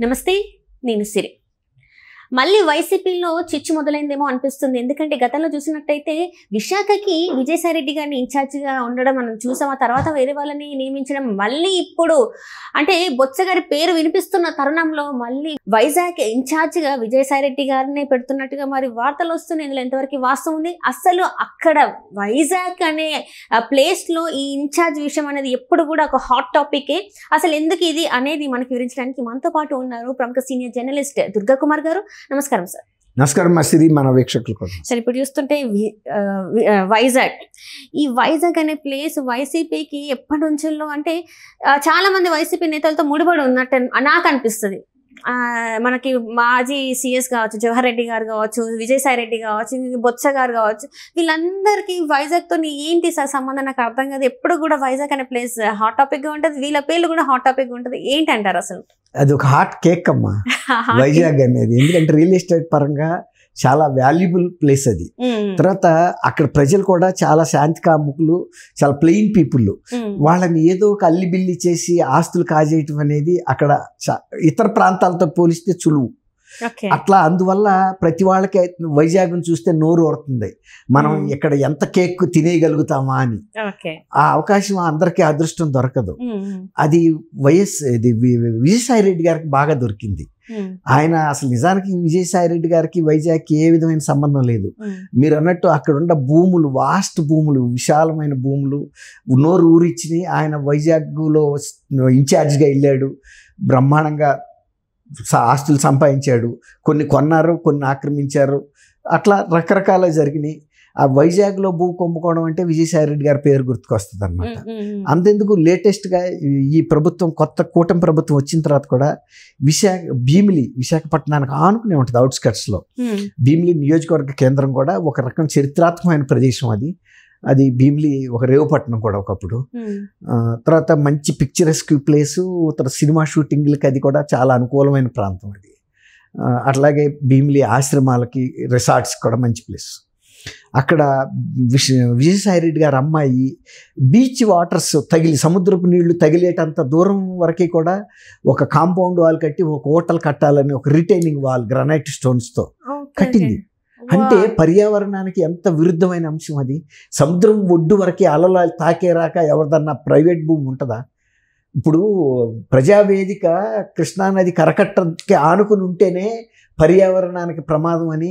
నమస్తే నేను సిరి మళ్ళీ వైసీపీలో చిచ్చు మొదలైందేమో అనిపిస్తుంది ఎందుకంటే గతంలో చూసినట్టయితే విశాఖకి విజయసాయి రెడ్డి గారిని ఇన్ఛార్జిగా ఉండడం మనం చూసాం ఆ తర్వాత వేరే వాళ్ళని నియమించడం మళ్ళీ ఇప్పుడు అంటే బొత్స గారి పేరు వినిపిస్తున్న తరుణంలో మళ్ళీ వైజాగ్ ఇన్ఛార్జిగా విజయసాయి రెడ్డి గారిని పెడుతున్నట్టుగా మరి వార్తలు వస్తున్నాయి ఇందులో ఎంతవరకు వాస్తవం ఉంది అసలు అక్కడ వైజాగ్ అనే ప్లేస్ లో ఈ ఇన్ఛార్జ్ విషయం అనేది ఎప్పుడు కూడా ఒక హాట్ టాపికే అసలు ఎందుకు ఇది అనేది మనకి వివరించడానికి మనతో పాటు ఉన్నారు ప్రముఖ సీనియర్ జర్నలిస్ట్ దుర్గా కుమార్ గారు నమస్కారం సార్ నమస్కారం మా సిరి మన వీక్షకుల కోసం సార్ ఇప్పుడు చూస్తుంటే వి- ఆ, వి- ఆ, వైజాగ్ ఈ వైజాగ్ అనే ప్లేస్ వైసీపీకి ఎప్పటి నుంచో అంటే ఆ, చాలా మంది వైసీపీ నేతలతో ముడిపడి ఉన్నట్టు అన్- నాకు అనిపిస్తుంది ఆ, మనకి మాజీ సిఎస్ కావచ్చు జవహర్ రెడ్డి గారు కావచ్చు విజయసాయి రెడ్డి కావచ్చు బొత్స గారు కావచ్చు వీళ్ళందరికీ వైజాగ్తో ఏంటి సార్ సంబంధం నాకు అర్థం కాదు ఎప్పుడు కూడా వైజాగ్ అనే ప్లేస్ హాట్ టాపిక్ గా ఉంటుంది వీళ్ళ పేర్లు కూడా హాట్ టాపిక్ ఉంటుంది ఏంటి అంటారు అసలు అది ఒక హాట్ కేక్ అమ్మా వైజాగ్ అనేది ఎందుకంటే రియల్ ఎస్టేట్ పరంగా చాలా వాల్యుబుల్ ప్లేస్ అది ఉమ్, తర్వాత అక్కడ ప్రజలు కూడా చాలా శాంతి కాముకులు చాలా ప్లెయిన్ పీపుల్ ఉమ్, వాళ్ళని ఏదో ఒక అల్లిబిల్లి చేసి ఆస్తులు కాజేయటం అనేది అక్కడ చా- ఇతర ప్రాంతాలతో పోలిస్తే సులువు ఓకే అట్లా అందువల్ల ప్రతి వాళ్ళకి వైజాగ్ను చూస్తే నోరు ఊరుతుంది మనం Hmm. ఇక్కడ ఎంత కేక్ తినేయగలుగుతామా అని ఓకే ఆ అవకాశం అందరికీ అదృష్టం దొరకదు ఉమ్, ఉమ్, అది వైఎస్ ఇది వి- విజయసాయి రెడ్డి గారికి బాగా దొరికింది ఉమ్, ఆయన అసలు నిజానికి విజయసాయి రెడ్డి గారికి వైజాగ్కి ఏ విధమైన సంబంధం లేదు ఉమ్. మీరు అన్నట్టు అక్కడ ఉన్న భూములు వాస్ట్ భూములు విశాలమైన భూములు నోరు ఊరిచ్చిని ఆయన వైజాగ్లో ఇన్ఛార్జ్గా వెళ్ళాడు బ్రహ్మాండంగా స- ఆస్తులు సంపాదించాడు కొన్ని కొన్నారు కొన్ని ఆక్రమించారు అట్లా రకరకాల జరిగినాయి ఆ వైజాగ్లో భూ కుంభకోణం అంటే విజయసాయి రెడ్డి గారి పేరు గుర్తుకొస్తుంది అనమాట ఉమ్, ఉమ్, ఉమ్. అంతెందుకు లేటెస్ట్గా ఈ ప్రభుత్వం కొత్త కూటమి ప్రభుత్వం వచ్చిన తర్వాత కూడా విశాఖ భీమిలి విశాఖపట్నానికి ఆనుకునే ఉంటుంది అవుట్స్కట్స్లో ఉమ్, భీమిలి నియోజకవర్గ కేంద్రం కూడా ఒక రకం చరిత్రాత్మకమైన ప్రదేశం అది అది భీమిలి ఒక రేవుపట్నం కూడా ఒకప్పుడు ఉమ్, ఆ, తర్వాత మంచి పిక్చరస్క్ ప్లేసు తర్వాత సినిమా షూటింగ్లకి అది కూడా చాలా అనుకూలమైన ప్రాంతం అది ఆ, అట్లాగే భీమిలి ఆశ్రమాలకి రిసార్ట్స్ కూడా మంచి ప్లేస్ అక్కడ విశ విజయసాయి రెడ్డి గారి అమ్మాయి బీచ్ వాటర్స్ తగిలి సముద్రపు నీళ్లు తగిలేటంత దూరం వరకు కూడా ఒక కాంపౌండ్ వాల్ కట్టి ఒక హోటల్ కట్టాలని ఒక రిటైనింగ్ వాల్ గ్రనైట్ స్టోన్స్తో ఓకే, కట్టింది. ఓకే. అంటే వా. పర్యావరణానికి ఎంత విరుద్ధమైన అంశం అది సముద్రం ఒడ్డు వరకే అలల తాకే రాక ఎవరిదన్నా ప్రైవేట్ భూమి ఉంటుందా ఇప్పుడు ప్రజావేదిక కృష్ణానది కరకట్టకి ఆనుకుని ఉంటేనే పర్యావరణానికి ప్రమాదం అని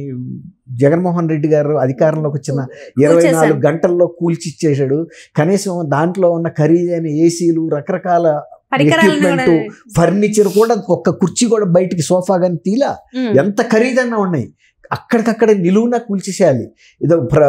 జగన్మోహన్ రెడ్డి గారు అధికారంలోకి వచ్చిన ఇరవై కూల్చేశారు. నాలుగు గంటల్లో కూల్చిచ్చేసాడు కనీసం దాంట్లో ఉన్న ఖరీదైన ఏసీలు రకరకాల పరికరాలను కూడా equipment, ఫర్నిచర్ కూడా ఒక్క కుర్చీ కూడా బయటికి సోఫా కానీ తీలా ఉమ్, ఎంత ఖరీదన్నా ఉన్నాయి అక్కడికక్కడే నిలువున కూల్చేసేయాలి ఏదో ప్ర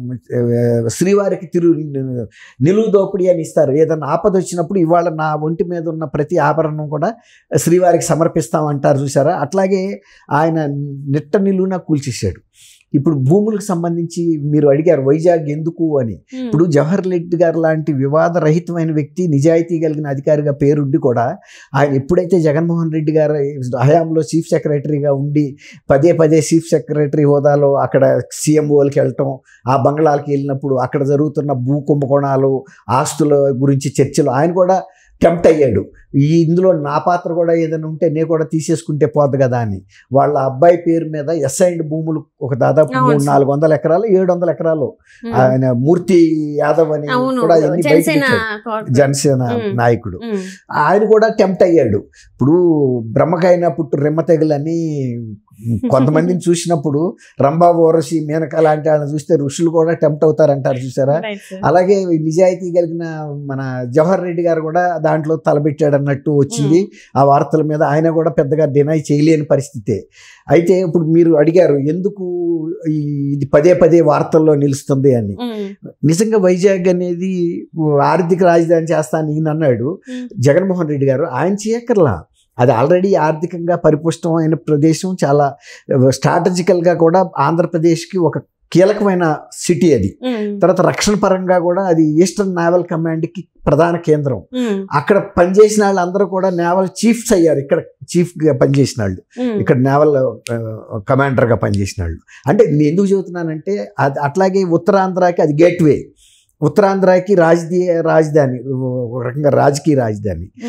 శ్రీవారికి తిరు నిలువు దోపిడీ అని ఇస్తారు ఏదన్నా ఆపద వచ్చినప్పుడు ఇవాళ నా ఒంటి మీద ఉన్న ప్రతి ఆభరణం కూడా శ్రీవారికి సమర్పిస్తామంటారు చూసారా అట్లాగే ఆయన నిట్ట నిలువున కూల్చేశాడు ఇప్పుడు భూములకు సంబంధించి మీరు అడిగారు వైజాగ్ ఎందుకు అని ఉమ్, ఇప్పుడు జవహర్ రెడ్డి గారు లాంటి వివాదరహితమైన వ్యక్తి నిజాయితీ కలిగిన అధికారిగా పేరుండి కూడా ఆయన ఎప్పుడైతే జగన్మోహన్ రెడ్డి గారు హయాంలో చీఫ్ సెక్రటరీగా ఉండి పదే పదే చీఫ్ సెక్రటరీ హోదాలో అక్కడ సీఎంఓలకి వెళ్ళటం ఆ బంగ్లాలకి వెళ్ళినప్పుడు అక్కడ జరుగుతున్న భూ కుంభకోణాలు ఆస్తుల గురించి చర్చలు ఆయన కూడా టెంప్ట్ అయ్యాడు ఈ ఇందులో నా పాత్ర కూడా ఏదైనా ఉంటే నేను కూడా తీసేసుకుంటే పోద్ది కదా అని వాళ్ళ అబ్బాయి పేరు మీద ఎస్ఐండ్ భూములు ఒక దాదాపు అవును మూడు సార్. నాలుగు వందల ఎకరాలు ఏడు వందల ఎకరాలు ఉమ్. ఆయన మూర్తి యాదవ్ అని అవును కూడా ఎన్ని బయటకు జనసేన తెచ్చాడు. కార్పొరేట్. జనసేన ఉమ్. నాయకుడు ఉమ్, ఆయన కూడా టెంప్ట్ అయ్యాడు ఇప్పుడు బ్రహ్మకైన పుట్టు రెమ్మ తెగులని కొంతమందిని చూసినప్పుడు రంభా ఓరసి మేనక లాంటి వాళ్ళని చూస్తే ఋషులు కూడా టెంప్ట్ అవుతారంటారు చూసారా రైట్ సార్. అలాగే నిజాయితీ కలిగిన మన జవహర్ రెడ్డి గారు కూడా దాంట్లో తలపెట్టాడు అన్నట్టు వచ్చింది ఆ వార్తల మీద ఆయన కూడా పెద్దగా డినై చేయలేని పరిస్థితే అయితే ఇప్పుడు మీరు అడిగారు ఎందుకు ఈ- ఇది పదే పదే వార్తల్లో నిలుస్తుంది అని ఉమ్, నిజంగా వైజాగ్ అనేది ఆర్థిక రాజధాని చేస్తాను ఈయన అన్నాడు ఉమ్, జగన్మోహన్ రెడ్డి గారు ఆయన చేయక్కర్లా అది ఆల్రెడీ ఆర్థికంగా పరిపుష్టమైన ప్రదేశం చాలా స్ట్రాటజికల్గా కూడా ఆంధ్రప్రదేశ్కి ఒక కీలకమైన సిటీ అది ఉమ్, తర్వాత రక్షణ పరంగా కూడా అది ఈస్టర్న్ నేవల్ కమాండ్కి ప్రధాన కేంద్రం ఉమ్, అక్కడ పనిచేసిన వాళ్ళు అందరూ కూడా నేవల్ చీఫ్స్ అయ్యారు ఇక్కడ చీఫ్గా పనిచేసిన వాళ్ళు ఉమ్, ఇక్కడ నేవల్ కమాండర్గా పనిచేసిన వాళ్ళు అంటే నేను ఎందుకు చెబుతున్నానంటే అది అట్లాగే ఉత్తరాంధ్రకి అది గేట్వే ఉత్తరాంధ్రకి రాజకీయ రాజధాని ఒక రకంగా రాజకీయ రాజధాని ఉమ్,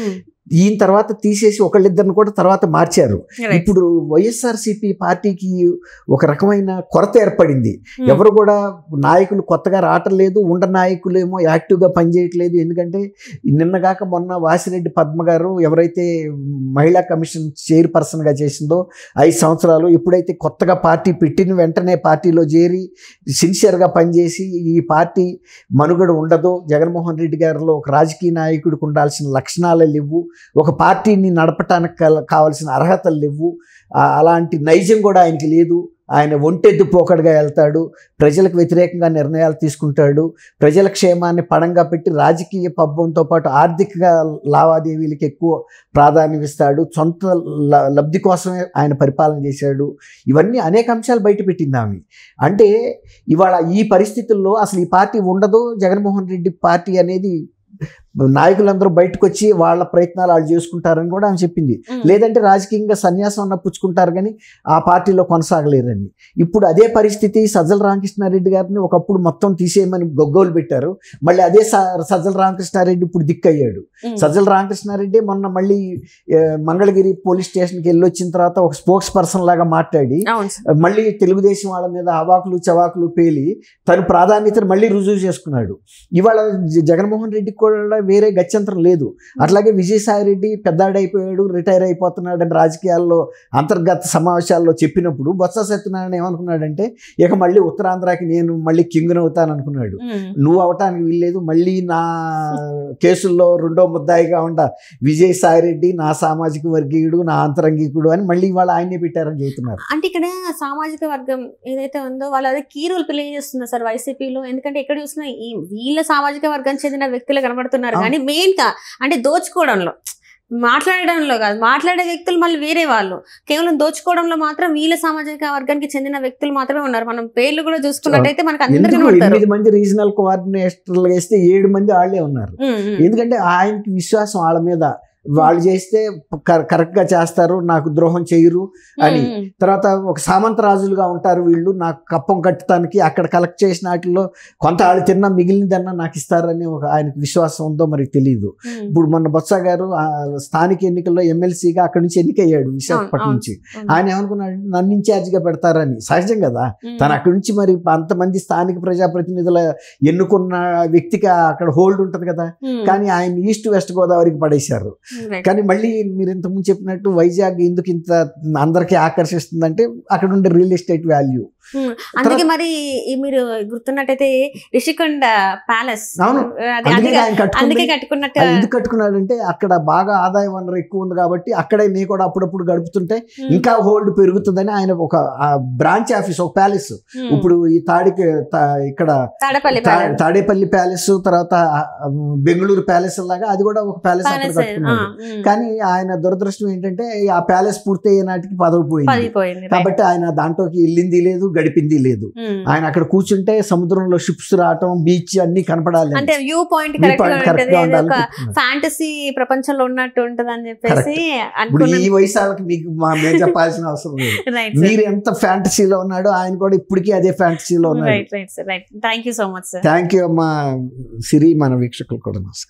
ఈయన తర్వాత తీసేసి ఒకళ్ళిద్దరిని కూడా తర్వాత మార్చారు Right. ఇప్పుడు వైఎస్ఆర్సీపీ పార్టీకి ఒక రకమైన కొరత ఏర్పడింది Hmm. ఎవరు కూడా నాయకులు కొత్తగా రావటం లేదు ఉండ నాయకులేమో యాక్టివ్గా పనిచేయట్లేదు ఎందుకంటే నిన్నగాక మొన్న వాసిరెడ్డి పద్మ గారు ఎవరైతే మహిళా కమిషన్ చైర్పర్సన్గా చేసిందో ఐదు సంవత్సరాలు ఎప్పుడైతే కొత్తగా పార్టీ పెట్టిన వెంటనే పార్టీలో చేరి సిన్సియర్గా పనిచేసి ఈ పార్టీ మనుగడ ఉండదు జగన్మోహన్ రెడ్డి గారిలో ఒక రాజకీయ నాయకుడికి ఉండాల్సిన లక్షణాలు లేవు ఒక పార్టీని నడపటానికి కల- కావాల్సిన అర్హతలు లేవు ఆ- అలాంటి నైజం కూడా ఆయనకి లేదు ఆయన ఒంటెద్దు పోకడగా వెళ్తాడు ప్రజలకు వ్యతిరేకంగా నిర్ణయాలు తీసుకుంటాడు ప్రజల క్షేమాన్ని పడంగా పెట్టి రాజకీయ పబ్బంతో పాటు ఆర్థిక లావాదేవీలకు ఎక్కువ ప్రాధాన్యం ఇస్తాడు సొంత ల- లబ్ధి కోసమే ఆయన పరిపాలన చేశాడు ఇవన్నీ అనేక అంశాలు బయట పెట్టింది ఆమె అంటే ఇవాళ ఈ పరిస్థితుల్లో అసలు ఈ పార్టీ ఉండదు జగన్మోహన్ రెడ్డి పార్టీ అనేది నాయకులందరూ బయటకు వచ్చి వాళ్ళ ప్రయత్నాలు వాళ్ళు చేసుకుంటారని కూడా ఆమె చెప్పింది Hmm. లేదంటే రాజకీయంగా సన్యాసం అన్న పుచ్చుకుంటారు కానీ ఆ పార్టీలో కొనసాగలేరని ఇప్పుడు అదే పరిస్థితి సజ్జల రామకృష్ణారెడ్డి గారిని ఒకప్పుడు మొత్తం తీసేయమని గొగ్గోలు పెట్టారు మళ్ళీ అదే స- సజ్జల రామకృష్ణారెడ్డి ఇప్పుడు దిక్కయ్యాడు Hmm. సజ్జల రామకృష్ణారెడ్డి మొన్న మళ్ళీ ఆ, మంగళగిరి పోలీస్ స్టేషన్కి వెళ్ళి వచ్చిన తర్వాత ఒక స్పోక్స్ పర్సన్ లాగా మాట్లాడి అవును సార్ మళ్ళీ తెలుగుదేశం వాళ్ళ మీద అవాకులు చవాకులు పేలి తను ప్రాధాన్యతను మళ్ళీ రుజువు చేసుకున్నాడు ఇవాళ జ- జగన్మోహన్ రెడ్డికి కూడా వేరే గత్యంతరం లేదు అట్లాగే విజయసాయి రెడ్డి పెద్దాడైపోయాడు రిటైర్ అయిపోతున్నాడు అని రాజకీయాల్లో అంతర్గత సమావేశాల్లో చెప్పినప్పుడు బొత్స సత్యనారాయణ ఏమనుకున్నాడంటే ఇక మళ్ళీ ఉత్తరాంధ్రకి నేను మళ్ళీ కింగుని అవుతాను అనుకున్నాడు Hmm. నువ్వు అవటానికి వీల్లేదు మళ్ళీ నా కేసుల్లో రెండో ముద్దాయిగా ఉండ విజయసాయి రెడ్డి నా సామాజిక వర్గీయుడు నా అంతరంగికుడు అని మళ్ళీ ఇవాళ ఆయనే పెట్టారని చెబుతున్నారు అంటే ఇక్కడ సామాజిక వర్గం ఏదైతే ఉందో వాళ్ళు అదే కీ రోల్ ప్లే చేస్తున్నారు సార్ వైసీపీలో ఎందుకంటే ఎక్కడ చూసినా ఈ వీళ్ళ సామాజిక వర్గం చెందిన వ్యక్తులు కనబడుతున్నారు అవును. కానీ మెయిన్ గా అంటే దోచుకోవడంలో మాట్లాడడంలో కాదు మాట్లాడే వ్యక్తులు మళ్ళీ వేరే వాళ్ళు కేవలం దోచుకోవడంలో మాత్రం వీళ్ళ సామాజిక వర్గానికి చెందిన వ్యక్తులు మాత్రమే ఉన్నారు మనం పేర్లు కూడా చూసుకున్నట్టయితే మనకు అందరు ఎందుకు కనబడతారు ఎనిమిది మంది రీజనల్ కోఆర్డినేటర్లు వేస్తే ఏడు మంది వాళ్ళే ఉన్నారు ఉమ్, ఉమ్. ఎందుకంటే ఆయనకి విశ్వాసం వాళ్ళ మీద వాళ్ళు చేస్తే కర- కరెక్ట్ గా చేస్తారు నాకు ద్రోహం చేయరు అని ఉమ్, తర్వాత ఒక సామంత రాజులుగా ఉంటారు వీళ్ళు నాకు కప్పం కట్టడానికి అక్కడ కలెక్ట్ చేసిన వాటిలో కొంత వాళ్ళు తిన్నా మిగిలినదన్నా నాకు ఇస్తారని ఒక ఆయనకి విశ్వాసం ఉందో మరి తెలియదు ఉమ్. ఇప్పుడు మొన్న బొత్స గారు ఆ స్థానిక ఎన్నికల్లో ఎమ్మెల్సీగా అక్కడి నుంచి ఎన్నికయ్యాడు విశాఖపట్నం అవును. నుంచి ఉమ్, ఆయన ఏమనుకున్నాడు నన్ను ఇన్ఛార్జిగా పెడతారని సహజం కదా ఉమ్. తను అక్కడి నుంచి మరి అంతమంది స్థానిక ప్రజాప్రతినిధుల ఎన్నుకున్న వ్యక్తికి అక్కడ హోల్డ్ ఉంటుంది కదా ఉమ్, కానీ ఆయన ఈస్ట్ వెస్ట్ గోదావరికి పడేశారు రైట్. కానీ మళ్ళీ మీరు ఇంతకుముందు చెప్పినట్టు వైజాగ్ ఎందుకు ఇంత అందరికీ ఆకర్షిస్తుందంటే అక్కడ ఉండే రియల్ ఎస్టేట్ వాల్యూ ఉమ్, అందుకే మరి ఈ మీరు గుర్తున్నట్టయితే రిషికొండ ప్యాలెస్ అవును. అది అందుకే అందుకే ఆయన కట్టుకుంది అందుకే కట్టుకున్నట్టు అది ఎందుకు కట్టుకున్నాడంటే అక్కడ బాగా ఆదాయ వనరు ఎక్కువ ఉంది కాబట్టి అక్కడే నీ కూడా అప్పుడప్పుడు గడుపుతుంటే ఉమ్, ఇంకా హోల్డ్ పెరుగుతుందని ఆయన ఒక బ్రాంచ్ ఆఫీస్ ఒక ప్యాలెస్ ఉమ్, ఇప్పుడు ఈ తాడికి తా- ఇక్కడ తాడపల్లి తా- ప్యాలెస్ తాడేపల్లి ప్యాలెస్ తర్వాత ఆ, ఆ, బెంగళూరు ప్యాలెస్ లాగా అది కూడా ఒక ప్యాలెస్ అక్కడ ప్యాలెస్ కట్టుకున్నాడు కానీ ఆయన దురదృష్టం ఏంటంటే ఆ ప్యాలెస్ పూర్తయ్యే నాటికి పదవి పోయింది పదిపోయింది right. కాబట్టి ఆయన దాంట్లోకి వెళ్ళింది లేదు గడిపింది లేదు ఉమ్. ఆయన అక్కడ కూర్చుంటే సముద్రంలో షిప్స్ రావటం బీచ్ అన్ని కనపడాలి అంటే వ్యూ పాయింట్ View కరెక్ట్ గా point correct ఉంటది గా ఏదో ఉండాలని ఒక చెప్తున్నారు. ఫ్యాంటసీ ప్రపంచంలో ఉన్నట్టు ఉంటది అని చెప్పేసి ఇప్పుడు అనుకున్నాను ఈ వయసు వాళ్ళకి మీకు మా మేము చెప్పాల్సిన అవసరం లేదు రైట్ మీరు ఎంత ఫ్యాంటసీలో ఉన్నాడో ఆయన కూడా ఇప్పటికీ అదే ఫ్యాంటసీలో ఉన్నాడు right right right thank you so much sir thank you అమ్మా సిరి మన వీక్షకులు కూడా నమస్కారం